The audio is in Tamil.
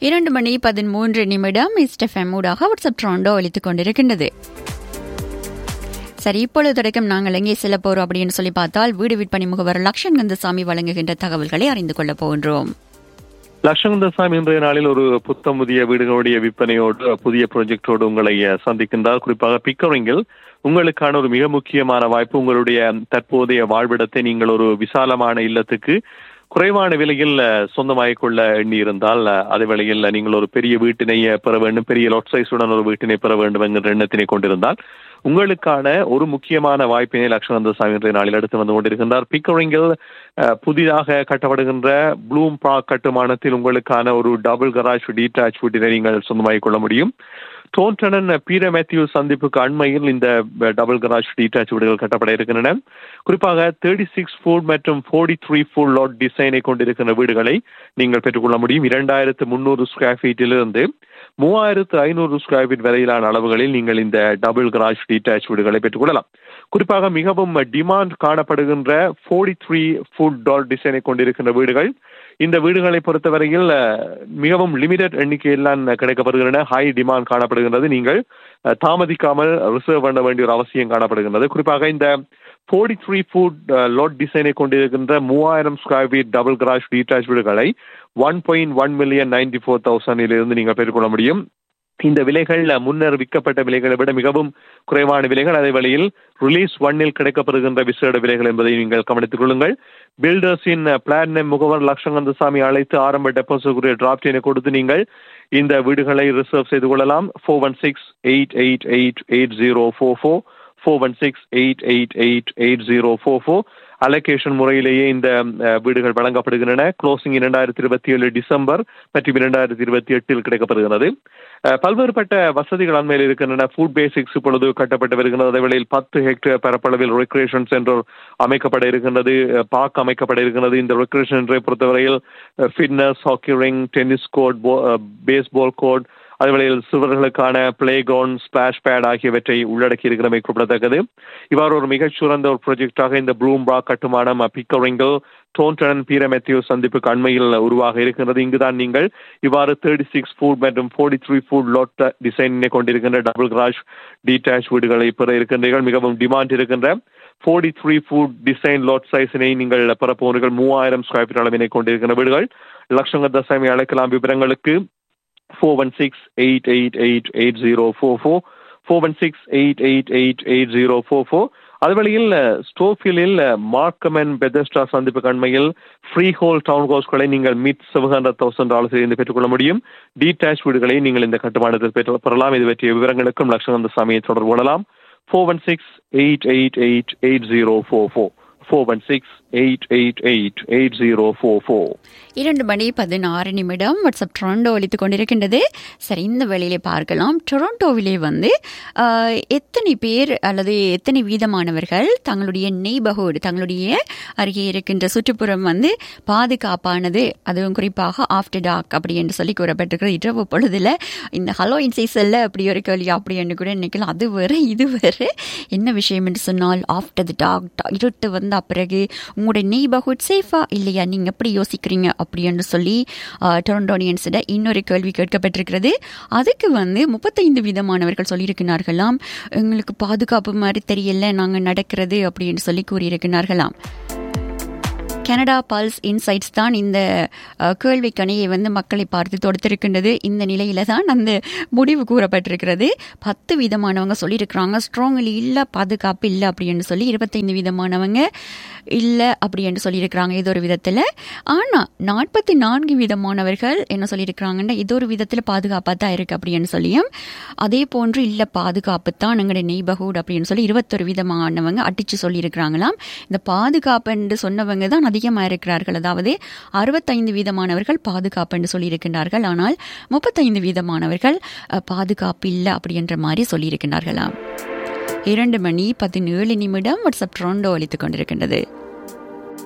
இரண்டு மணி பதிமூன்று நிமிடம் இஸ்டெஃப்எம் ஊடாக வாட்ஸ்அப் ட்ரோண்டோ ஒலித்துக் கொண்டிருக்கின்றது சரி இப்பொழுது தொடக்கம் நாங்கள் எங்கே செல்ல போறோம் அப்படின்னு சொல்லி பார்த்தால் வீடு விற்பனை முகவர் லக்ஷன் கந்தசாமி வழங்குகின்ற தகவல்களை அறிந்து கொள்ள போகின்றோம் லட்சங்கந்தசாமி இன்றைய நாளில் ஒரு புத்தம் புதிய வீடுகளுடைய விற்பனையோடு புதிய ப்ராஜெக்டோடு உங்களை அஹ், சந்திக்கின்றார் குறிப்பாக பிக்கரிங்கில் உங்களுக்கான ஒரு மிக முக்கியமான வாய்ப்பு உங்களுடைய தற்போதைய வாழ்விடத்தை நீங்கள் ஒரு விசாலமான இல்லத்துக்கு குறைவான விலையில் அஹ், சொந்தமாக்கிக் கொள்ள எண்ணி இருந்தால் அஹ், அதே வேளையில் நீங்கள் ஒரு பெரிய வீட்டினை அஹ், பெற வேண்டும் பெரிய லோட் சைஸுடன் ஒரு வீட்டினை பெற வேண்டும் என்கிற எண்ணத்தினை கொண்டிருந்தால் உங்களுக்கான ஒரு முக்கியமான வாய்ப்பினை லட்சுமணந்தசாமி இன்றைய நாளில் எடுத்து வந்து கொண்டிருக்கின்றார் பிக்கரிங்கில் அஹ், புதிதாக கட்டப்படுகின்ற ப்ளூம் பார்க் கட்டுமானத்தில் உங்களுக்கான ஒரு டபுள் கராஜ் டீடாச் வீட்டினை நீங்கள் சொந்தமாக்கிக் கொள்ள முடியும் டோன்டனன் பீர மேத்யூ சந்திப்புக்கு அண்மையில் இந்த டபுள் கராஜ் டீடாச் வீடுகள் கட்டப்பட இருக்கின்றன குறிப்பாக தேர்ட்டி சிக்ஸ் ஃபுட் மற்றும் ஃபோர்ட்டி த்ரீ ஃபுல் லாட் டிசைனை கொண்டிருக்கின்ற வீடுகளை நீங்கள் பெற்றுக்கொள்ள முடியும் இரண்டாயிரத்து முந்நூறு ஸ்கொயர் ஃபீட்டிலிருந்து மூவாயிரத்து ஐநூறு ஸ்கொயர் ஃபீட் வரையிலான அளவுகளில் நீங்கள் இந்த டபுள் கராஜ் டீடாச் வீடுகளை பெற்றுக்கொள்ளலாம் குறிப்பாக மிகவும் டிமாண்ட் காணப்படுகின்ற ஃபோர்ட்டி த்ரீ ஃபுட் டால் டிசைனை கொண்டிருக்கின்ற வீடுகள் இந்த வீடுகளை பொறுத்தவரையில் அஹ், மிகவும் லிமிடெட் எண்ணிக்கையில் தான் கிடைக்கப்படுகின்றன ஹை டிமாண்ட் காணப்படுகின்றது நீங்கள் அஹ், தாமதிக்காமல் ரிசர்வ் பண்ண வேண்டிய ஒரு அவசியம் காணப்படுகின்றது குறிப்பாக இந்த ஃபோர்ட்டி த்ரீ ஃபுட் லோட் டிசைனை கொண்டிருக்கின்ற மூவாயிரம் ஸ்கொயர் ஃபீட் டபுள் கிராஷ் டீடாச் வீடுகளை one point one million ninety four தௌசண்டிலிருந்து நீங்கள் பெற்றுக்கொள்ள முடியும் இந்த விலைகள் முன்னர் விற்கப்பட்ட விலைகளை விட மிகவும் குறைவான விலைகள் அதே வேளையில் ரிலீஸ் ஒன்னில் கிடைக்கப்படுகின்ற விசேட விலைகள் என்பதை நீங்கள் கவனித்துக் கொள்ளுங்கள் பில்டர்ஸின் பிளான் முகவர் லட்சங்கந்தசாமி அழைத்து ஆரம்ப டெபாசிட் டிராப்டினை கொடுத்து நீங்கள் இந்த வீடுகளை ரிசர்வ் செய்து கொள்ளலாம் four one six eight eight eight eight zero four four four one six eight eight eight eight zero four four allocation முறையிலேயே இந்த அஹ், வீடுகள் வழங்கப்படுகின்றன க்ளோசிங் இரண்டாயிரத்தி இருபத்தி ஏழு டிசம்பர் மற்றும் இரண்டாயிரத்தி இருபத்தி எட்டில் கிடைக்கப்படுகிறது அஹ், பல்வேறுபட்ட வசதிகள் அண்மையில் இருக்கின்றன ஃபுட் பேசிக்ஸ் இப்பொழுது கட்டப்பட்டு வருகின்றது அதே வேளையில் பத்து ஹெக்டேர் பரப்பளவில் ரெக்ரேஷன் சென்டர் அமைக்கப்பட இருக்கின்றது அஹ், பார்க் அமைக்கப்பட இருக்கின்றது இந்த ரெக்ரேஷன் சென்டரை பொறுத்தவரையில் fitness hockey ring tennis court baseball court அதுவேளையில் சிறுவர்களுக்கான பிளே கிரவுண்ட் ஸ்பிளாஷ் பேட் ஆகியவற்றை உள்ளடக்கி இருக்கிறமை குறிப்பிடத்தக்கது இவ்வாறு ஒரு மிகச்சிறந்த ஒரு ப்ராஜெக்டாக இந்த ப்ளூம்பா கட்டுமானம் பிக்கரிங்கில் டோன்டன் பீரமெத்தியோ சந்திப்புக்கு அண்மையில் உருவாக இருக்கின்றது இங்குதான் நீங்கள் இவ்வாறு தேர்ட்டி சிக்ஸ் ஃபுட் மற்றும் ஃபோர்ட்டி த்ரீ ஃபுட் லோட் டிசைனை கொண்டிருக்கின்ற டபுள் கிராஷ் டீடாச் வீடுகளை பெற இருக்கின்றீர்கள் மிகவும் டிமாண்ட் இருக்கின்ற forty three foot design lot சைஸினை நீங்கள் பெற போகிறீர்கள் மூவாயிரம் ஸ்கொயர் ஃபீட் அளவினை கொண்டிருக்கின்ற வீடுகள் லட்சங்க தசாமி அழைக்கலாம் விவரங்களுக்கு four one six eight eight eight eight zero four four four one six eight eight eight eight zero four four அதுவழியில் ஸ்டோஃபிலில் மார்க்கமன் பெதஸ்டா சந்திப்பு கண்மையில் ஃப்ரீ ஹோல் டவுன் ஹவுஸ்களை நீங்கள் mid seven hundred thousand dollars இருந்து பெற்றுக்கொள்ள முடியும் டீடாச் வீடுகளை நீங்கள் இந்த கட்டுமானத்தில் பெற்று பெறலாம் இது பற்றிய விவரங்களுக்கும் லட்சணந்த சாமியை தொடர்பு கொள்ளலாம் four one six eight eight eight eight zero four four four one six eight eight eight eight zero four four இரண்டு மணி பதினாறு நிமிடம் வாட்ஸ்அப் டொரண்டோ ஒலித்துக் கொண்டிருக்கின்றது சரி இந்த வேளையிலே பார்க்கலாம் டொரண்டோவிலே வந்து ஆஹ், எத்தனை பேர் அல்லது எத்தனை வீதமானவர்கள் தங்களுடைய நெய்பர்ஹுட் தங்களுடைய அருகே இருக்கின்ற சுற்றுப்புறம் வந்து பாதுகாப்பானது அதுவும் குறிப்பாக ஆஃப்டர் டார்க் அப்படி என்று சொல்லி கூறப்பட்டிருக்கிறது இரவு பொழுதுல இந்த ஹலோ இன்சைஸல்ல அப்படி ஒரு கேள்வி அப்படி என்று கூட நினைக்கலாம் அது வேறு இது வேறு என்ன விஷயம் என்று சொன்னால் ஆஃப்டர் த டார்க் இருட்டு வந்த பிறகு உங்களுடைய நெய்பர்ஹுட் சேஃபா இல்லையா நீங்க எப்படி யோசிக்கிறீங்க அப்படின்னு சொல்லி டொரண்டோனியன்ஸிட இன்னொரு கேள்வி கேட்கப்பட்டிருக்கிறது அதுக்கு வந்து முப்பத்தைந்து விதமானவர்கள் சொல்லியிருக்கிறார்களாம் எங்களுக்கு பாதுகாப்பு மாதிரி தெரியல நாங்க நடக்கிறது அப்படின்னு சொல்லி கூறியிருக்கிறார்களாம் கனடா பல்ஸ் இன்சைட்ஸ் தான் இந்த அஹ், கேள்விக்கணையை வந்து மக்களை பார்த்து தொடுத்திருக்கின்றது இந்த நிலையில தான் அந்த முடிவு கூறப்பட்டிருக்கிறது பத்து விதமானவங்க சொல்லியிருக்கிறாங்க ஸ்ட்ராங்லி இல்லை பாதுகாப்பு இல்லை அப்படின்னு சொல்லி இருபத்தைந்து விதமானவங்க இல்லை அப்படி என்று சொல்லியிருக்கிறாங்க ஏதோ ஒரு விதத்தில் ஆனால் நாற்பத்தி நான்கு விதமானவர்கள் என்ன சொல்லியிருக்கிறாங்கன்னா ஏதோ ஒரு விதத்தில் பாதுகாப்பாக தான் இருக்குது அப்படின்னு சொல்லியும் அதே போன்று இல்லை பாதுகாப்பு தான் எங்களுடைய நெய்பர்ஹுட் அப்படின்னு சொல்லி இருபத்தொரு விதமானவங்க அடிச்சு சொல்லியிருக்கிறாங்களாம் இந்த பாதுகாப்பு என்று சொன்னவங்க தான் அதிகமாக இருக்கிறார்கள் அதாவது அறுபத்தைந்து வீதமானவர்கள் பாதுகாப்பு என்று சொல்லியிருக்கின்றார்கள் ஆனால் முப்பத்தைந்து வீதமானவர்கள் அஹ், பாதுகாப்பு இல்லை அப்படின்ற மாதிரி சொல்லியிருக்கின்றார்களாம் இரண்டு மணி பதினேழு நிமிடம் வாட்ஸ்அப் ட்ரோண்டோ அளித்துக் கொண்டிருக்கின்றது